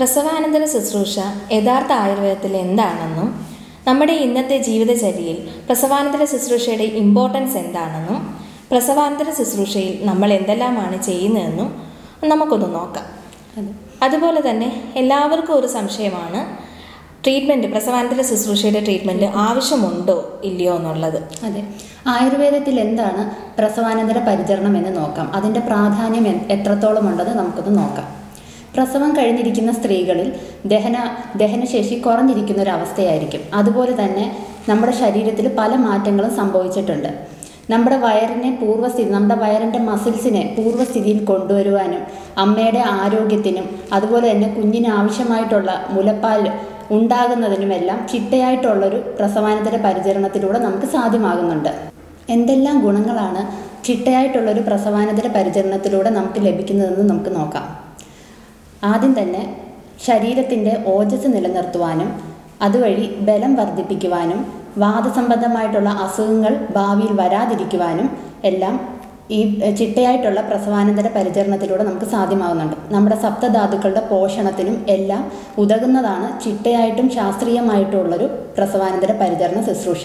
പ്രസവാനന്തര ശുശ്രൂഷ യഥാർത്ഥ ആയുർവേദത്തിൽ എന്താണെന്നും നമ്മുടെ ഇന്നത്തെ ജീവിതചര്യയിൽ പ്രസവാനന്തര ശുശ്രൂഷയുടെ ഇമ്പോർട്ടൻസ് എന്താണെന്നും പ്രസവാനന്തര ശുശ്രൂഷയിൽ നമ്മൾ എന്തെല്ലാമാണ് ചെയ്യുന്നതെന്നും നമുക്കൊന്ന് നോക്കാം അതുപോലെ തന്നെ എല്ലാവർക്കും ഒരു സംശയമാണ് ട്രീറ്റ്മെൻറ്റ് പ്രസവാനന്തര ശുശ്രൂഷയുടെ ട്രീറ്റ്മെൻറ്റ് ആവശ്യമുണ്ടോ ഇല്ലയോ എന്നുള്ളത് അതെ ആയുർവേദത്തിൽ എന്താണ് പ്രസവാനന്തര പരിചരണം എന്ന് നോക്കാം അതിൻ്റെ പ്രാധാന്യം എ- എത്രത്തോളം ഉണ്ടെന്ന് നമുക്കൊന്ന് നോക്കാം പ്രസവം കഴിഞ്ഞിരിക്കുന്ന സ്ത്രീകളിൽ ദഹന ദഹനശേഷി കുറഞ്ഞിരിക്കുന്ന ഒരു അവസ്ഥയായിരിക്കും അതുപോലെ തന്നെ നമ്മുടെ ശരീരത്തിൽ പല മാറ്റങ്ങളും സംഭവിച്ചിട്ടുണ്ട് നമ്മുടെ വയറിനെ പൂർവ്വസ്ഥിതി നമ്മുടെ വയറിൻ്റെ മസിൽസിനെ പൂർവ്വസ്ഥിതിയിൽ കൊണ്ടുവരുവാനും അമ്മയുടെ ആരോഗ്യത്തിനും അതുപോലെ തന്നെ കുഞ്ഞിന് ആവശ്യമായിട്ടുള്ള മുലപ്പാൽ ഉണ്ടാകുന്നതിനുമെല്ലാം ചിട്ടയായിട്ടുള്ളൊരു പ്രസവാനന്തര പരിചരണത്തിലൂടെ നമുക്ക് സാധ്യമാകുന്നുണ്ട് എന്തെല്ലാം ഗുണങ്ങളാണ് ചിട്ടയായിട്ടുള്ളൊരു പ്രസവാനന്തര പരിചരണത്തിലൂടെ നമുക്ക് ലഭിക്കുന്നതെന്ന് നമുക്ക് നോക്കാം ആദ്യം തന്നെ ശരീരത്തിൻ്റെ ഓജസ് നിലനിർത്തുവാനും അതുവഴി ബലം വർദ്ധിപ്പിക്കുവാനും വാദസംബന്ധമായിട്ടുള്ള അസുഖങ്ങൾ ഭാവിയിൽ വരാതിരിക്കുവാനും എല്ലാം ഈ എഹ്, ചിട്ടയായിട്ടുള്ള പ്രസവാനന്തര പരിചരണത്തിലൂടെ നമുക്ക് സാധ്യമാകുന്നുണ്ട് നമ്മുടെ സപ്തധാതുക്കളുടെ പോഷണത്തിനും എല്ലാം ഉതകുന്നതാണ് ചിട്ടയായിട്ടും ശാസ്ത്രീയമായിട്ടുള്ളൊരു പ്രസവാനന്തര പരിചരണ ശുശ്രൂഷ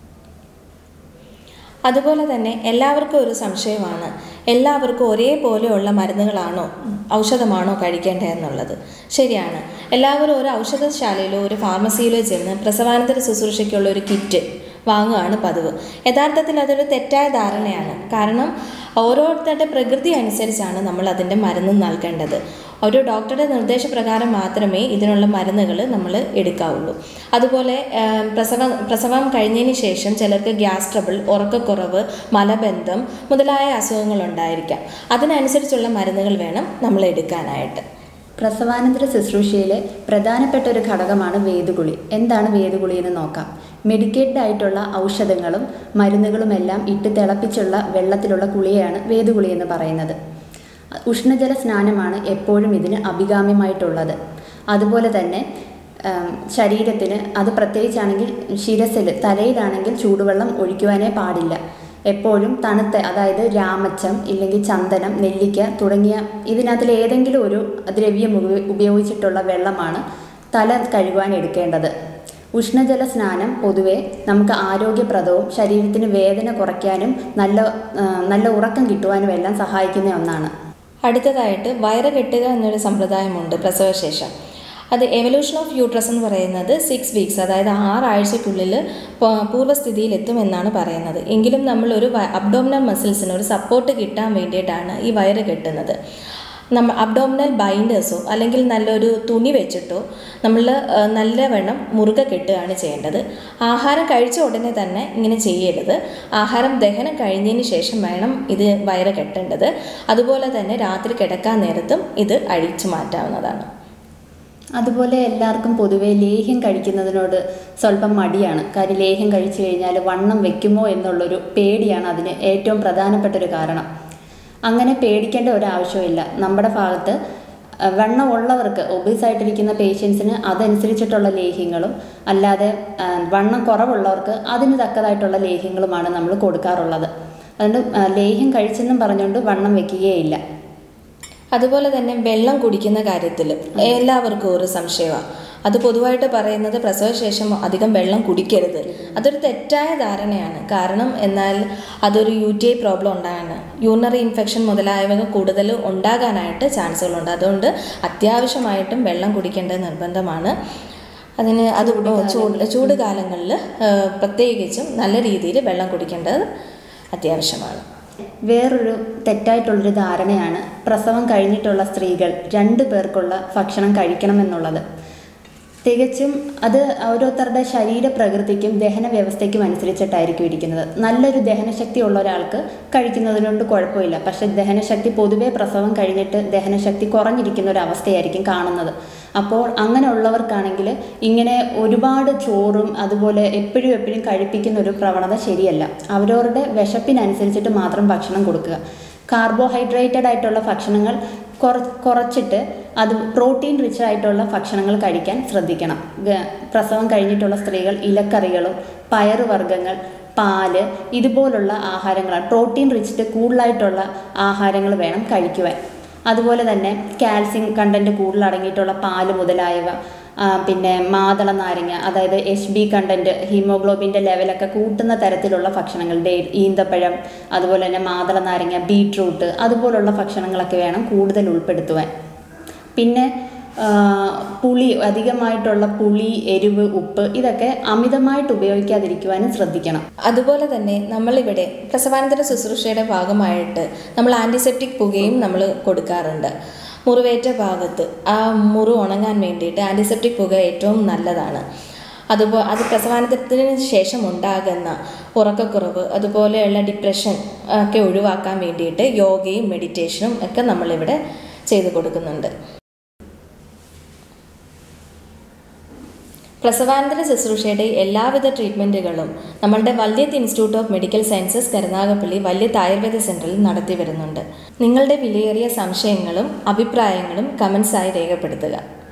അതുപോലെ തന്നെ എല്ലാവർക്കും ഒരു സംശയമാണ് എല്ലാവർക്കും ഒരേപോലെയുള്ള മരുന്നുകളാണോ ഔഷധമാണോ കഴിക്കേണ്ടതെന്നുള്ളത് ശരിയാണ് എല്ലാവരും ഒരു ഔഷധശാലയിലോ ഒരു ഫാർമസിയിലോ ചെന്ന് പ്രസവാനന്തര ശുശ്രൂഷയ്ക്കുള്ള ഒരു കിറ്റ് വാങ്ങുകയാണ് പതിവ് യഥാർത്ഥത്തിൽ അതൊരു തെറ്റായ ധാരണയാണ് കാരണം ഓരോരുത്തരുടെ പ്രകൃതി അനുസരിച്ചാണ് നമ്മൾ അതിൻ്റെ മരുന്ന് നൽകേണ്ടത് ഒരു ഡോക്ടറുടെ നിർദ്ദേശപ്രകാരം മാത്രമേ ഇതിനുള്ള മരുന്നുകൾ നമ്മൾ എടുക്കാവുള്ളൂ അതുപോലെ ആം, പ്രസവം പ്രസവം കഴിഞ്ഞതിന് ശേഷം ചിലർക്ക് ഗ്യാസ് ട്രബിൾ ഉറക്കക്കുറവ് മലബന്ധം മുതലായ അസുഖങ്ങൾ ഉണ്ടായിരിക്കാം അതിനനുസരിച്ചുള്ള മരുന്നുകൾ വേണം നമ്മൾ എടുക്കാനായിട്ട് പ്രസവാനന്തര ശുശ്രൂഷയിലെ പ്രധാനപ്പെട്ട ഒരു ഘടകമാണ് വേദുകുളി എന്താണ് വേദുകുളി എന്ന് നോക്കാം മെഡിക്കേറ്റഡ് ആയിട്ടുള്ള ഔഷധങ്ങളും മരുന്നുകളുമെല്ലാം ഇട്ട് തിളപ്പിച്ചുള്ള വെള്ളത്തിലുള്ള കുളിയാണ് വേദുകുളി എന്ന് പറയുന്നത് ഉഷ്ണജല സ്നാനമാണ് എപ്പോഴും ഇതിന് അഭികാമ്യമായിട്ടുള്ളത് അതുപോലെ തന്നെ ആം, ശരീരത്തിന് അത് പ്രത്യേകിച്ചാണെങ്കിൽ ശിരസിൽ തലയിലാണെങ്കിൽ ചൂടുവെള്ളം ഒഴിക്കുവാനേ പാടില്ല എപ്പോഴും തണുത്ത അതായത് രാമച്ചം ഇല്ലെങ്കിൽ ചന്ദനം നെല്ലിക്ക തുടങ്ങിയ ഇതിനകത്തിൽ ഏതെങ്കിലും ഒരു ദ്രവ്യം ഉപ- ഉപയോഗിച്ചിട്ടുള്ള വെള്ളമാണ് തല കഴുകുവാൻ എടുക്കേണ്ടത് ഉഷ്ണജല സ്നാനം പൊതുവെ നമുക്ക് ആരോഗ്യപ്രദവും ശരീരത്തിന് വേദന കുറയ്ക്കാനും നല്ല ആ, നല്ല ഉറക്കം കിട്ടുവാനും എല്ലാം സഹായിക്കുന്ന ഒന്നാണ് അടുത്തതായിട്ട് വയറ് കെട്ടുക എന്നൊരു സമ്പ്രദായമുണ്ട് പ്രസവശേഷം അത് എവല്യൂഷൻ ഓഫ് യൂട്രസ് എന്ന് പറയുന്നത് സിക്സ് വീക്സ് അതായത് ആറാഴ്ചയ്ക്കുള്ളിൽ പൂർവ്വസ്ഥിതിയിൽ എത്തുമെന്നാണ് പറയുന്നത് എങ്കിലും നമ്മൾ ഒരു അബ്ഡോമിനൽ മസിൽസിന് ഒരു സപ്പോർട്ട് കിട്ടാൻ വേണ്ടിയിട്ടാണ് ഈ വയറ് കെട്ടുന്നത് നമ്മൾ അബ്ഡോമിനൽ ബൈൻഡേഴ്സോ അല്ലെങ്കിൽ നല്ലൊരു തുണി വെച്ചിട്ടോ നമ്മൾ നല്ലവണ്ണം മുറുകെ കെട്ടുകയാണ് ചെയ്യേണ്ടത് ആഹാരം കഴിച്ച ഉടനെ തന്നെ ഇങ്ങനെ ചെയ്യരുത് ആഹാരം ദഹനം കഴിഞ്ഞതിന് ശേഷം വേണം ഇത് വയറ് കെട്ടേണ്ടത് അതുപോലെ തന്നെ രാത്രി കിടക്കാൻ നേരത്തും ഇത് അഴിച്ചു മാറ്റാവുന്നതാണ് അതുപോലെ എല്ലാവർക്കും പൊതുവെ ലേഹ്യം കഴിക്കുന്നതിനോട് സ്വല്പം മടിയാണ് കാര്യം ലേഹ്യം കഴിച്ചു കഴിഞ്ഞാൽ വണ്ണം വെക്കുമോ എന്നുള്ളൊരു പേടിയാണ് അതിന് ഏറ്റവും പ്രധാനപ്പെട്ട ഒരു കാരണം അങ്ങനെ പേടിക്കേണ്ട ഒരാവശ്യമില്ല നമ്മുടെ ഭാഗത്ത് അഹ്, വണ്ണം ഉള്ളവർക്ക് ഒബീസ് ആയിട്ടിരിക്കുന്ന പേഷ്യൻസിന് അതനുസരിച്ചിട്ടുള്ള ലേഹ്യങ്ങളും അല്ലാതെ അഹ്, വണ്ണം കുറവുള്ളവർക്ക് അതിന് തക്കതായിട്ടുള്ള ലേഹ്യങ്ങളുമാണ് നമ്മൾ കൊടുക്കാറുള്ളത് അതുകൊണ്ട് അഹ്, ലേഹ്യം കഴിച്ചെന്നും പറഞ്ഞുകൊണ്ട് വണ്ണം വെക്കുകയില്ല അതുപോലെ തന്നെ വെള്ളം കുടിക്കുന്ന കാര്യത്തിൽ എല്ലാവർക്കും ഒരു സംശയമാണ് അത് പൊതുവായിട്ട് പറയുന്നത് പ്രസവശേഷം അധികം വെള്ളം കുടിക്കരുത് അതൊരു തെറ്റായ ധാരണയാണ് കാരണം എന്നാൽ അതൊരു യു ടി ഐ പ്രോബ്ലം ഉണ്ടാകാൻ യൂറിനറി ഇൻഫെക്ഷൻ മുതലായവ കൂടുതൽ ഉണ്ടാകാനായിട്ട് ചാൻസുകളുണ്ട് അതുകൊണ്ട് അത്യാവശ്യമായിട്ടും വെള്ളം കുടിക്കേണ്ടത് നിർബന്ധമാണ് അതിന് അത് ചൂട് ചൂട് കാലങ്ങളിൽ പ്രത്യേകിച്ചും നല്ല രീതിയിൽ വെള്ളം കുടിക്കേണ്ടത് അത്യാവശ്യമാണ് വേറൊരു തെറ്റായിട്ടുള്ളൊരു ധാരണയാണ് പ്രസവം കഴിഞ്ഞിട്ടുള്ള സ്ത്രീകൾ രണ്ടു പേർക്കുള്ള ഭക്ഷണം കഴിക്കണമെന്നുള്ളത് തികച്ചും അത് ഓരോരുത്തരുടെ ശരീരപ്രകൃതിക്കും ദഹന വ്യവസ്ഥയ്ക്കും അനുസരിച്ചിട്ടായിരിക്കും ഇരിക്കുന്നത് നല്ലൊരു ദഹനശക്തി ഉള്ള ഒരാൾക്ക് കഴിക്കുന്നതിനോണ്ട് കുഴപ്പമില്ല പക്ഷെ ദഹനശക്തി പൊതുവേ പ്രസവം കഴിഞ്ഞിട്ട് ദഹനശക്തി കുറഞ്ഞിരിക്കുന്ന ഒരു അവസ്ഥയായിരിക്കും കാണുന്നത് അപ്പോൾ അങ്ങനെ ഉള്ളവർക്കാണെങ്കിൽ ഇങ്ങനെ ഒരുപാട് ചോറും അതുപോലെ എപ്പോഴും എപ്പോഴും കഴിപ്പിക്കുന്ന ഒരു പ്രവണത ശരിയല്ല അവരവരുടെ വിശപ്പിനനുസരിച്ചിട്ട് മാത്രം ഭക്ഷണം കൊടുക്കുക കാർബോഹൈഡ്രേറ്റഡ് ആയിട്ടുള്ള ഭക്ഷണങ്ങൾ കുറ കുറച്ചിട്ട് അത് പ്രോട്ടീൻ റിച്ച് ആയിട്ടുള്ള ഭക്ഷണങ്ങൾ കഴിക്കാൻ ശ്രദ്ധിക്കണം ഗ- പ്രസവം കഴിഞ്ഞിട്ടുള്ള സ്ത്രീകൾ ഇലക്കറികളും പയറുവർഗ്ഗങ്ങൾ പാല് ഇതുപോലുള്ള ആഹാരങ്ങളാണ് പ്രോട്ടീൻ റിച്ചിട്ട് കൂടുതലായിട്ടുള്ള ആഹാരങ്ങൾ വേണം കഴിക്കുവാൻ അതുപോലെ തന്നെ കാൽസ്യം കണ്ടൻറ്റ് കൂടുതൽ അടങ്ങിയിട്ടുള്ള പാല് മുതലായവ ആ, പിന്നെ മാതള നാരങ്ങ അതായത് എച്ച് ബി കണ്ടൻറ്റ് ഹീമോഗ്ലോബിൻ്റെ ലെവലൊക്കെ കൂട്ടുന്ന തരത്തിലുള്ള ഭക്ഷണങ്ങൾ ഡേ ഈന്തപ്പഴം അതുപോലെ തന്നെ മാതള നാരങ്ങ ബീട്രൂട്ട് അതുപോലുള്ള ഭക്ഷണങ്ങളൊക്കെ വേണം കൂടുതൽ ഉൾപ്പെടുത്തുവാൻ പിന്നെ ആ, പുളി അധികമായിട്ടുള്ള പുളി എരിവ് ഉപ്പ് ഇതൊക്കെ അമിതമായിട്ട് ഉപയോഗിക്കാതിരിക്കുവാനും ശ്രദ്ധിക്കണം അതുപോലെ തന്നെ നമ്മളിവിടെ പ്രസവാനന്തര ശുശ്രൂഷയുടെ ഭാഗമായിട്ട് നമ്മൾ ആൻറ്റിസെപ്റ്റിക് പുകയും നമ്മൾ കൊടുക്കാറുണ്ട് മുറിവേറ്റ ഭാഗത്ത് ആ മുറി ഉണങ്ങാൻ വേണ്ടിയിട്ട് ആൻറ്റിസെപ്റ്റിക് പുക ഏറ്റവും നല്ലതാണ് അതുപോ അത് പ്രസവാനന്തരത്തിന് ശേഷം ഉണ്ടാകുന്ന ഉറക്കക്കുറവ് അതുപോലെയുള്ള ഡിപ്രഷൻ ഒക്കെ ഒഴിവാക്കാൻ വേണ്ടിയിട്ട് യോഗയും മെഡിറ്റേഷനും ഒക്കെ നമ്മളിവിടെ ചെയ്തു കൊടുക്കുന്നുണ്ട് പ്രസവാനന്തര ശുശ്രൂഷയുടെ എല്ലാവിധ ട്രീറ്റ്മെൻറ്റുകളും നമ്മളുടെ Valiyath institute of medical sciences Karunagappally Valiyath Ayurveda സെൻറ്ററിൽ നടത്തി വരുന്നുണ്ട് നിങ്ങളുടെ വിലയേറിയ സംശയങ്ങളും അഭിപ്രായങ്ങളും കമൻസായി രേഖപ്പെടുത്തുക